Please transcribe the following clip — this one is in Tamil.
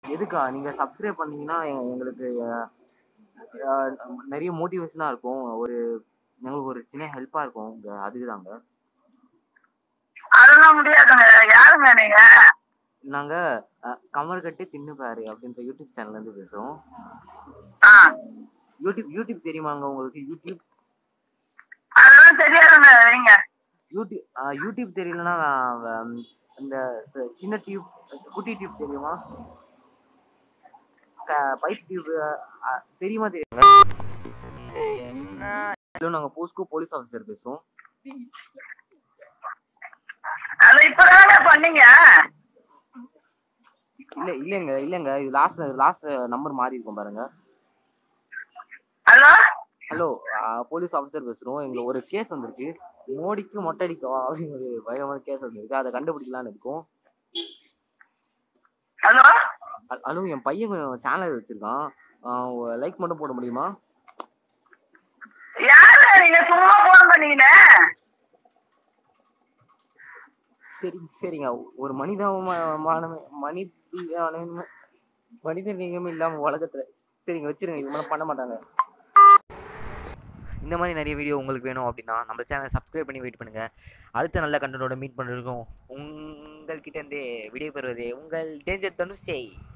எதுக்கா நீங்க சப்ஸ்கிரைப் பண்ணீங்கன்னா எ- எங்களுக்கு அஹ், அஹ், நிறைய மோட்டிவேஷனா இருக்கும் ஒரு எங்களுக்கு ஒரு சின்ன ஹெல்ப்பா இருக்கும் உங்க அதுக்கு தாங்க அதெல்லாம் முடியாதுங்க யாருங்க நீங்க நாங்க அஹ், கமர் கட்டு தின்னு பாரு அப்படின்ற யூடியூப் சேனல்ல இருந்து பேசுறோம் ஆ யூடியூப் யூடியூப் தெரியுமாங்க உங்களுக்கு யூடியூப் அதெல்லாம் தெரியாதுங்க நீங்க யூடியூப் அஹ், யூடியூப் தெரியலன்னா அஹ், இந்த ச- சின்ன டியூப் குட்டி டியூப் தெரியுமா பைப் டியூப் தெரியுமா தெரியுங்க ஹலோ நாங்க போஸ்கோ போலீஸ் ஆஃபீஸர் பேசுறோம் அது இப்பதானே பண்ணீங்க இல்ல இல்லங்க இல்லங்க இது லாஸ்ட் லாஸ்ட் நம்பர் மாறி இருக்கும் பாருங்க ஹலோ ஹலோ போலீஸ் ஆஃபீஸர் பேசுறோம் எங்களுக்கு ஒரு கேஸ் வந்திருக்கு மோடிக்கு மொட்டை அடிக்கவா அப்படின்னு ஒரு பயங்கரமான கேஸ் வந்திருக்கு அதை கண்டுபிடிக்கலாம்னு இருக்கோம் ஹலோ அ- ஹலோ என் பையன் கொஞ்சம் சேனல் வச்சிருக்கான் லைக் மட்டும் போட முடியுமா யாரு நீங்க சும்மா போன் பண்ணீங்க சரி சரிங்க ஒரு மனிதமான மனித மனித நீங்கமே இல்லாம உலகத்துல சரிங்க வச்சிருங்க இது மாதிரி பண்ண மாட்டாங்க இந்த மாதிரி நிறைய வீடியோ உங்களுக்கு வேணும் அப்படின்னா நம்ம சேனலை சப்ஸ்கிரைப் பண்ணி வெயிட் பண்ணுங்க அடுத்த நல்ல கண்டனோட மீட் பண்ணிருக்கோம் உங்கள்கிட்ட இருந்தே விடைபெறுவதே உங்கள் டேஞ்சர் தனுஷை